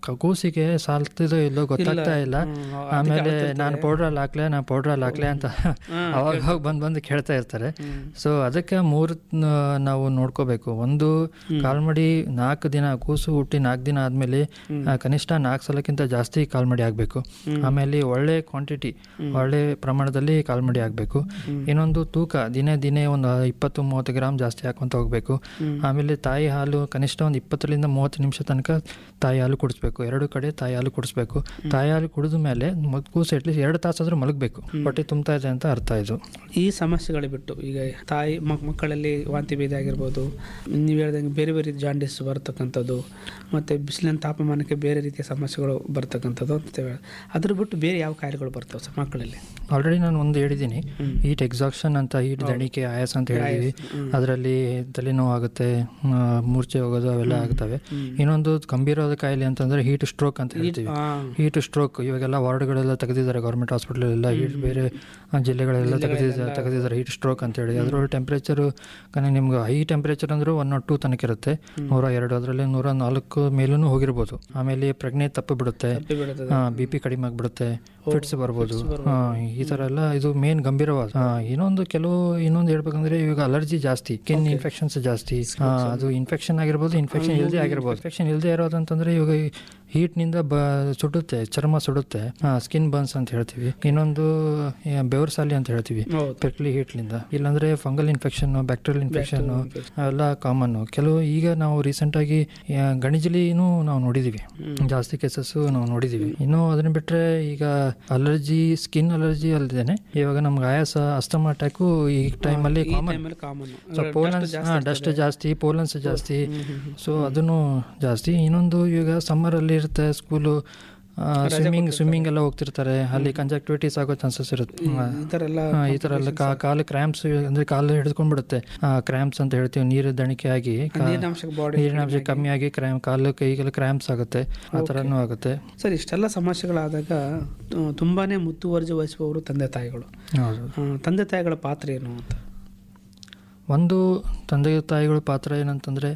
ಕ- ಕೂಸಿಗೆ ಸಾಲ್ತಿದೋ ಇಲ್ಲೋ ಗೊತ್ತಾಗ್ತಾ ಇಲ್ಲ ಹ್ಮ್, ಅದಕ್ಕೆ ಆಮೇಲೆ ಅಳ್ತಿರ್ತಾರೆ. ನಾನು ಪೌಡ್ರಲ್ಲಿ ಹಾಕ್ಲೆ ನಾನು ಪೌಡ್ರಲ್ಲಿ ಹಾಕ್ಲೆ ಅಂತ ಅವಾಗ ಅವಾಗ ಬಂದು ಬಂದು ಕೇಳ್ತಾ ಇರ್ತಾರೆ ಸೊ ಅದಕ್ಕೆ ಮೂರು ನ- ನಾವು ನೋಡ್ಕೋಬೇಕು ಒಂದು ಕಾಲ್ಮಡಿ ನಾಲ್ಕು ದಿನ ಕೂಸು ಹುಟ್ಟಿ ನಾಲ್ಕು ದಿನ ಆದಮೇಲೆ ಕನಿಷ್ಠ ನಾಲ್ಕು ಸಲಕ್ಕಿಂತ ಜಾಸ್ತಿ ಕಾಲ್ಮಡಿ ಆಗಬೇಕು ಆಮೇಲೆ ಒಳ್ಳೆ ಕ್ವಾಂಟಿಟಿ ಒಳ್ಳೆ ಪ್ರಮಾಣದಲ್ಲಿ ಕಾಲ್ಮಡಿ ಆಗಬೇಕು ಇನ್ನೊಂದು ತೂಕ ದಿನೇ ದಿನೇ ಒಂದು ಇಪ್ಪತ್ತು ಮೂವತ್ತು ಗ್ರಾಮ್ ಜಾಸ್ತಿ ಹಾಕೊಂತ ಹೋಗಬೇಕು ಆಮೇಲೆ ತಾಯಿ ಹಾಲು ಕನಿಷ್ಠ ಒಂದು ಇಪ್ಪತ್ತರಿಂದ ಮೂವತ್ತು ನಿಮಿಷ ತನಕ ತಾಯಿ ಹಾಲು ಕುಡಿಸ್ಬೇಕು ಎರಡು ಕಡೆ ತಾಯಿ ಹಾಲು ಕುಡಿಸ್ಬೇಕು ತಾಯಿ ಹಾಲು ಕುಡಿದ ಮೇಲೆ ಮಗ್- ಕೂಸು ಅಟ್ಲೀಸ್ಟ್ ಎರಡು ತಾಸಾದ್ರೂ ಮಲಗಬೇಕು ಹೊಟ್ಟೆ ತುಂಬ್ತಾ ಇದೆ ಅಂತ ಅರ್ಥ ಇದು ಈ ಸಮಸ್ಯೆಗಳು ಬಿಟ್ಟು ಈಗ ತಾಯಿ ಮಕ್ ಮಕ್ಕಳಲ್ಲಿ ವಾಂತಿ ಭೇದಿ ಆಗಿರ್ಬೋದು ನೀವು ಹೇಳ್ದಂಗೆ ಬೇರೆ ಬೇರೆ ರೀತಿ ಜಾಂಡೀಸ್ ಬರ್ತಕ್ಕಂಥದ್ದು ಮತ್ತು ಬಿಸಿಲಿನ ತಾಪಮಾನಕ್ಕೆ ಬೇರೆ ರೀತಿಯ ಸಮಸ್ಯೆಗಳು ಬರ್ತಕ್ಕಂಥದ್ದು ಅಂತ ಹೇಳಿ ಅದ್ರ ಬಿಟ್ಟು ಬೇರೆ ಯಾವ ಕಾಯಿಲೆಗಳು ಬರ್ತವೆ ಸರ್ ಮಕ್ಕಳಲ್ಲಿ ಆಲ್ರೆಡಿ ನಾನು ಒಂದು ಹೇಳಿದ್ದೀನಿ ಹೀಟ್ ಎಕ್ಸಾಕ್ಷನ್ ಅಂತ ಹೀಟ್ ದಣಿಕೆ ಆಯಾಸ ಅಂತ ಹೇಳಿದೀವಿ ಅದರಲ್ಲಿ ತಲೆನೋವು ಆಗುತ್ತೆ ಆ, ಮೂರ್ಛೆ ಹೋಗೋದು ಅವೆಲ್ಲ ಆಗ್ತವೆ ಇನ್ನೊಂದು ಗಂಭೀರವಾದ ಕಾಯಿಲೆ ಅಂತಂದ್ರೆ ಹೀಟ್ ಸ್ಟ್ರೋಕ್ ಅಂತ ಹೇಳ್ತೀವಿ ಹಾಂ ಹೀಟ್ ಸ್ಟ್ರೋಕ್ ಇವಾಗೆಲ್ಲ ವಾರ್ಡ್ಗಳೆಲ್ಲ ತೆಗೆದಿದ್ದಾರೆ ಗೌರ್ಮೆಂಟ್ ಹಾಸ್ಪಿಟಲ್ ಎಲ್ಲ ಹೀಟ್ ಬೇರೆ ಆ, ಜಿಲ್ಲೆಗಳೆಲ್ಲ ತೆಗೆದಿದ್ದಾರೆ ತೆಗೆದಿದ್ದಾರೆ ಹೀಟ್ ಸ್ಟ್ರೋಕ್ ಅಂತ ಹೇಳಿ ಅದರೊಳಗೆ ಟೆಂಪ್ರೇಚರು ಕನೆ ನಿಮ್ಗೆ ಹೈ ಟೆಂಪ್ರೇಚರ್ ಅಂದ್ರೆ ಒನ್ ನಾಟ್ ಟೂ ತನಕ ಇರುತ್ತೆ ನೂರ ಎರಡು ಅದರಲ್ಲಿ ನೂರ ನಾಲ್ಕು ಮೇಲೂ ಹೋಗಿರ್ಬೋದು ಆಮೇಲೆ ಪ್ರಜ್ಞೆ ತಪ್ಪಿ ಬಿಡುತ್ತೆ ಬಿಡುತ್ತದೆ ಬಿ ಪಿ ಕಡಿಮೆ ಆಗಿಬಿಡುತ್ತೆ ಫಿಟ್ಸ್ ಬರ್ಬೋದು ಹಾ, ಈ ಥರ ಎಲ್ಲ ಇದು ಮೇನ್ ಗಂಭೀರವಾದ ಹಾ, ಇನ್ನೊಂದು ಕೆಲವು ಇನ್ನೊಂದು ಹೇಳ್ಬೇಕಂದ್ರೆ ಇವಾಗ ಅಲರ್ಜಿ ಜಾಸ್ತಿ ಸ್ಕಿನ್ ಇನ್ಫೆಕ್ಷನ್ಸ್ ಜಾಸ್ತಿ ಹಾ, ಅದು ಇನ್ಫೆಕ್ಷನ್ ಆಗಿರ್ಬೋದು ಇನ್ಫೆಕ್ಷನ್ ಇಲ್ಲದೆ ಆಗಿರ್ಬೋದು ಇನ್ಫೆಕ್ಷನ್ ಇಲ್ಲದೆ ಇರೋದಂತಂದ್ರೆ ಇವಾಗ ಹೀಟ್ನಿಂದ ಬ ಸುಡುತ್ತೆ ಚರ್ಮ ಸುಡುತ್ತೆ ಸ್ಕಿನ್ ಬರ್ನ್ಸ್ ಅಂತ ಹೇಳ್ತೀವಿ ಇನ್ನೊಂದು ಬೆವರ್ಸಾಲಿ ಅಂತ ಹೇಳ್ತೀವಿ ಹೌದು ಪೆರ್ಕ್ಲಿ ಹೀಟ್ಲಿಂದ ಇಲ್ಲಾಂದ್ರೆ ಫಂಗಲ್ ಇನ್ಫೆಕ್ಷನ್ ಬ್ಯಾಕ್ಟೀರಿಯಲ್ ಇನ್ಫೆಕ್ಷನ್ ಅವೆಲ್ಲ ಕಾಮನ್ ಕೆಲವು ಈಗ ನಾವು ರೀಸೆಂಟಾಗಿ ಗಣಿಜಲಿನೂ ನಾವು ನೋಡಿದೀವಿ ಜಾಸ್ತಿ ಕೇಸಸ್ಸು ನಾವು ನೋಡಿದೀವಿ ಇನ್ನು ಅದನ್ನ ಬಿಟ್ರೆ ಈಗ ಅಲರ್ಜಿ ಸ್ಕಿನ್ ಅಲರ್ಜಿ ಅಲ್ದೇನೆ ಇವಾಗ ನಮ್ಗೆ ಆಯಾಸ ಅಸ್ತಮ ಅಟ್ಯಾಕು ಈ ಟೈಮಲ್ಲಿ ಈ ಕಾಮನ್ ಟೈಮಲ್ಲಿ ಕಾಮನ್ ಸೊ ಪೋಲನ್ಸ್ ಡಸ್ಟ್ ಜಾಸ್ತಿ ಪೋಲನ್ಸ್ ಜಾಸ್ತಿ ಸೊ ಅದನ್ನು ಜಾಸ್ತಿ ಇನ್ನೊಂದು ಈಗ ಸಮ್ಮರಲ್ಲಿ ಇರುತ್ತೆ ಸ್ಕೂಲು ಸ್ವಿಮ್ಮಿಂಗ್ ಸ್ವಿಮ್ಮಿಂಗ್ ಎಲ್ಲ ಹೋಗ್ತಿರ್ತಾರೆ ಅಲ್ಲಿ ಕಂಜಕ್ಟಿವಿಟೀಸ್ ಆಗೋ ಚಾನ್ಸಸ್ ಇರುತ್ತೆ ಈ ಥರ ಎಲ್ಲ ಹಾ, ಈ ತರ ಎಲ್ಲ ಕಾ- ಕಾಲು ಕ್ರ್ಯಾಂಪ್ಸ್ ಅಂದ್ರೆ ಕಾಲು ಹಿಡಿದ್ಕೊಂಡ್ಬಿಡುತ್ತೆ ಕ್ರ್ಯಾಂಪ್ಸ್ ಅಂತ ಹೇಳ್ತೀವಿ ನೀರು ದಣಿಕೆ ಆಗಿ ಕಾ- ನೀರಿನಾಂಶ ಬಾಡಿ ನೀರಿನ ಅಂಶ ಕಮ್ಮಿ ಆಗಿ ಕ್ರ್ಯಾಮ್ ಕಾಲು ಕೈಗೆಲ್ಲ ಕ್ರ್ಯಾಂಪ್ಸ್ ಆಗುತ್ತೆ ಆ ಥರನೂ ಆಗುತ್ತೆ ಸರ್ ಇಷ್ಟೆಲ್ಲ ಸಮಸ್ಯೆಗಳಾದಾಗ ತು- ತುಂಬಾನೇ ಮುತುವರ್ಜಿ ವಹಿಸುವವರು ತಂದೆ ತಾಯಿಗಳು ಹೌದು ಆ, ತಂದೆ ತಾಯಿಗಳ ಪಾತ್ರ ಏನು ಅಂತ ಒಂದು ತಂದೆ ತಾಯಿಗಳ ಪಾತ್ರ ಏನಂತಂದರೆ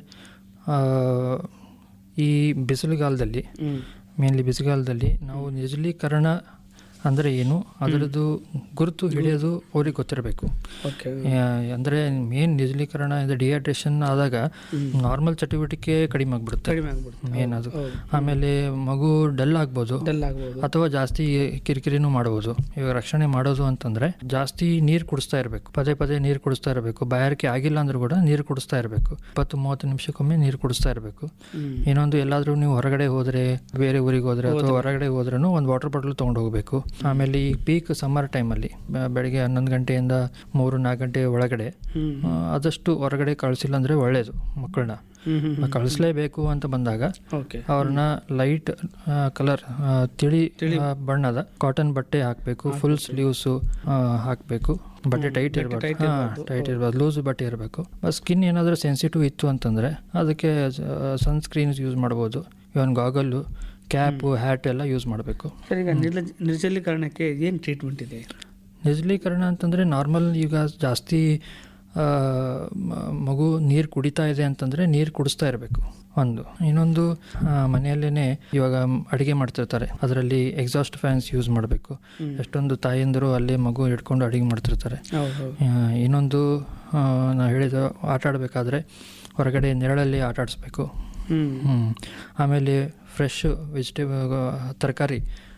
ಈ ಬಿಸಿಲುಗಾಲದಲ್ಲಿ ಹ್ಮ್ ಮೇನ್ಲಿ ಬಿಸಿಗಾಲದಲ್ಲಿ ನಾವು ನಿಜಲೀಕರಣ ಅಂದರೆ ಏನು ಅದರದ್ದು ಗುರುತು ಹಿಡಿಯೋದು ಅವ್ರಿಗೆ ಗೊತ್ತಿರಬೇಕು ಓಕೆ ಅಂದರೆ ಮೇನ್ ನಿಜಲೀಕರಣ ಇದು ಡಿಹೈಡ್ರೇಷನ್ ಆದಾಗ ನಾರ್ಮಲ್ ಚಟುವಟಿಕೆ ಕಡಿಮೆ ಆಗ್ಬಿಡುತ್ತೆ ಕಡಿಮೆ ಆಗ್ಬಿಡುತ್ತೆ ಮೇನ್ ಅದು ಹೌದು. ಆಮೇಲೆ ಮಗು ಡಲ್ ಆಗ್ಬೋದು ಡಲ್ ಆಗ್ಬೋದು ಅಥವಾ ಜಾಸ್ತಿ ಕಿರಿಕಿರಿನೂ ಮಾಡ್ಬೋದು ಇವಾಗ ರಕ್ಷಣೆ ಮಾಡೋದು ಅಂತಂದ್ರೆ ಜಾಸ್ತಿ ನೀರು ಕುಡಿಸ್ತಾ ಇರಬೇಕು ಪದೇ ಪದೇ ನೀರು ಕುಡಿಸ್ತಾ ಇರಬೇಕು ಬಾಯಾರಿಕೆ ಆಗಿಲ್ಲ ಅಂದ್ರೂ ಕೂಡ ನೀರು ಕುಡಿಸ್ತಾ ಇರಬೇಕು ಇಪ್ಪತ್ತು ಮೂವತ್ತು ನಿಮಿಷಕ್ಕೊಮ್ಮೆ ನೀರು ಕುಡಿಸ್ತಾ ಇರಬೇಕು ಹ್ಮ್ ಇನ್ನೊಂದು ಎಲ್ಲಾದ್ರೂ ನೀವು ಹೊರಗಡೆ ಹೋದ್ರೆ ಬೇರೆ ಊರಿಗೆ ಹೋದ್ರೆ ಅಥವಾ ಹೊರಗಡೆ ಹೋದ್ರೂ ಒಂದು ವಾಟರ್ ಬಾಟಲ್ ತೊಗೊಂಡು ಹೋಗಬೇಕು ಆಮೇಲೆ ಈ ಪೀಕ್ ಸಮ್ಮರ್ ಟೈಮಲ್ಲಿ ಬೆಳಗ್ಗೆ ಹನ್ನೊಂದು ಗಂಟೆಯಿಂದ ಮೂರು ನಾಲ್ಕು ಗಂಟೆ ಒಳಗಡೆ ಹ್ಮ್ ಆ, ಆದಷ್ಟು ಹೊರಗಡೆ ಕಳಿಸಿಲ್ಲ ಅಂದರೆ ಒಳ್ಳೆಯದು ಮಕ್ಕಳನ್ನ ಹ್ಮ್ ಹ್ಮ್ ಕಳಿಸ್ಲೇಬೇಕು ಅಂತ ಬಂದಾಗ ಓಕೆ ಅವ್ರನ್ನ ಲೈಟ್ ಕಲರ್ ತಿಳಿ ಆ, ಬಣ್ಣದ ಕಾಟನ್ ಬಟ್ಟೆ ಹಾಕಬೇಕು ಫುಲ್ ಸ್ಲೀವ್ಸು ಹಾಕಬೇಕು ಬಟ್ಟೆ ಟೈಟ್ ಇರಬೇಕು ಟೈಟ್ ಇರಬಾರ್ದು ಲೂಸ್ ಬಟ್ಟೆ ಇರಬೇಕು ಸ್ಕಿನ್ ಏನಾದರೂ ಸೆನ್ಸಿಟಿವ್ ಇತ್ತು ಅಂತಂದರೆ ಅದಕ್ಕೆ ಸನ್ಸ್ಕ್ರೀನ್ಸ್ ಯೂಸ್ ಮಾಡ್ಬೋದು ಇವನ್ ಗಾಗಲ್ಲು ಕ್ಯಾಪು ಹ್ಯಾಟ್ ಎಲ್ಲ ಯೂಸ್ ಮಾಡಬೇಕು ಸರ್ ಈಗ ನಿರ್ಲಜ್ ನಿರ್ಜಲೀಕರಣಕ್ಕೆ ಏನು ಟ್ರೀಟ್ಮೆಂಟ್ ಇದೆ ನಿಜಲೀಕರಣ ಅಂತಂದರೆ ನಾರ್ಮಲ್ ಈಗ ಜಾಸ್ತಿ ಆ, ಮ- ಮಗು ನೀರು ಕುಡಿತಾ ಇದೆ ಅಂತಂದರೆ ನೀರು ಕುಡಿಸ್ತಾ ಇರಬೇಕು ಒಂದು ಇನ್ನೊಂದು ಮನೆಯಲ್ಲೇ ಇವಾಗ ಅಡುಗೆ ಮಾಡ್ತಿರ್ತಾರೆ ಅದರಲ್ಲಿ ಎಕ್ಸಾಸ್ಟ್ ಫ್ಯಾನ್ಸ್ ಯೂಸ್ ಮಾಡಬೇಕು ಎಷ್ಟೊಂದು ತಾಯಂದಿರು ಅಲ್ಲೇ ಮಗು ಹಿಡ್ಕೊಂಡು ಅಡುಗೆ ಮಾಡ್ತಿರ್ತಾರೆ ಹೌದು ಹೌದು ಆ, ಇನ್ನೊಂದು ನಾವು ಹೇಳಿದ ಆಟ ಆಡಬೇಕಾದ್ರೆ ಹೊರಗಡೆ ನೆರಳಲ್ಲಿ ಆಟ ಆಡಿಸ್ಬೇಕು ಹ್ಮ್ ಹ್ಮ್. ಆಮೇಲೆ ಫ್ರೆಶ್ ವೆಜಿಟೇಬಲ್ ತರಕಾರಿ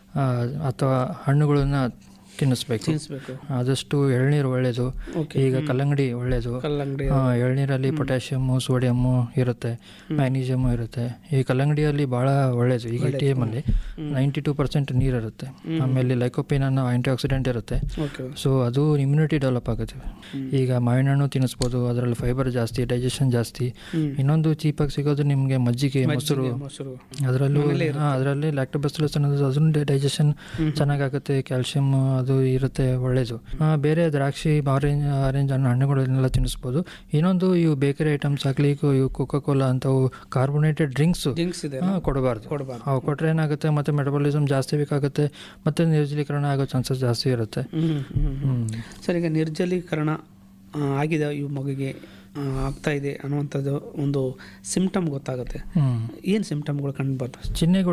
ಅಥವಾ ಹಣ್ಣುಗಳನ್ನ ತಿನ್ನಿಸ್ಬೇಕು ತಿನ್ನಿಸ್ಬೇಕು ಆದಷ್ಟು ಎಳ್ನೀರು ಒಳ್ಳೆಯದು ಓಕೆ ಈಗ ಕಲ್ಲಂಗಡಿ ಒಳ್ಳೆಯದು ಕಲ್ಲಂಗಡಿ ಆ, ಎಳ್ನೀರಲ್ಲಿ ಪೊಟ್ಯಾಷಿಯಮ್ಮು ಸೋಡಿಯಮ್ಮು ಇರುತ್ತೆ ಮ್ಯಾಗ್ನೀಷಿಯಮ್ಮು ಇರುತ್ತೆ ಈ ಕಲ್ಲಂಗಡಿಯಲ್ಲಿ ಭಾಳ ಒಳ್ಳೆಯದು ಈಗ ಟಿ ಎಮ್ಮಲ್ಲಿ ನೈಂಟಿ ಟೂ ಪರ್ಸೆಂಟ್ ನೀರು ಇರುತ್ತೆ ಆಮೇಲೆ ಲೈಕೋಪಿನ್ ಅನ್ನೋ ಆಂಟಿ ಆಕ್ಸಿಡೆಂಟ್ ಇರುತ್ತೆ ಓಕೆ ಸೊ ಅದು ಇಮ್ಯುನಿಟಿ ಡೆವಲಪ್ ಆಗುತ್ತೆ ಈಗ ಮಾವಿನ ಹಣ್ಣು ತಿನ್ನಿಸ್ಬೋದು ಅದರಲ್ಲಿ ಫೈಬರ್ ಜಾಸ್ತಿ ಡೈಜೆಷನ್ ಜಾಸ್ತಿ ಹ್ಮ್. ಇನ್ನೊಂದು ಚೀಪಾಗಿ ಸಿಗೋದು ನಿಮಗೆ ಮಜ್ಜಿಗೆ ಮೊಸರು ಮೊಸರು ಅದರಲ್ಲೂ ಅದರಲ್ಲಿ ಲ್ಯಾಕ್ಟೋಬೆಸಿಲಸ್ ಅನ್ನೋದು ಅದನ್ನು ಡೈಜೆಷನ್ ಚೆನ್ನಾಗಾಗುತ್ತೆ ಕ್ಯಾಲ್ಸಿಯಂ ಅದು ಇರುತ್ತೆ ಒಳ್ಳೇದು ಆ, ಬೇರೆ ದ್ರಾಕ್ಷಿ ಆರೆಂಜ್ ಆರೆಂಜ್ ಹಣ್ಣು ಹಣ್ಣುಗಳನ್ನೆಲ್ಲ ತಿನ್ನಿಸ್ಬೋದು ಇನ್ನೊಂದು ಇವು ಬೇಕರಿ ಐಟಮ್ಸ್ ಆಗಲಿ ಇವು ಕೋಕಾ ಕೋಲಾ ಅಂತವು ಕಾರ್ಬೋನೇಟೆಡ್ ಡ್ರಿಂಕ್ಸ್ ಡ್ರಿಂಕ್ಸ್ ಇದೆ ಕೊಡಬಾರ್ದು ಕೊಡಬಾರ್ದು ಅವು ಕೊಟ್ಟರೆ ಏನಾಗುತ್ತೆ ಮತ್ತೆ ಮೆಟಬಾಲಿಸಮ್ ಜಾಸ್ತಿ ಬೇಕಾಗುತ್ತೆ ಮತ್ತೆ ನಿರ್ಜಲೀಕರಣ ಆಗೋ ಚಾನ್ಸಸ್ ಜಾಸ್ತಿ ಇರುತ್ತೆ ಹ್ಮ್ ಹ್ಮ್ ಹ್ಮ್ ಹ್ಮ್. ಸರ್ ಈಗ ನಿರ್ಜಲೀಕರಣ ಆ, ಆಗಿದೆ ಈ ಮಗುಗೆ ಆ, ಆಗ್ತಾ ಇದೆ ಅನ್ನುವಂಥದ್ದು ಒಂದು ಸಿಂಪ್ಟಮ್ ಗೊತ್ತಾಗುತ್ತೆ ಹ್ಮ್ ಏನು ಸಿಂಪ್ಟಮ್ಗಳು ಕಂಡು ಬರ್ತವೆ ಚಿಹ್ನೆಗಳು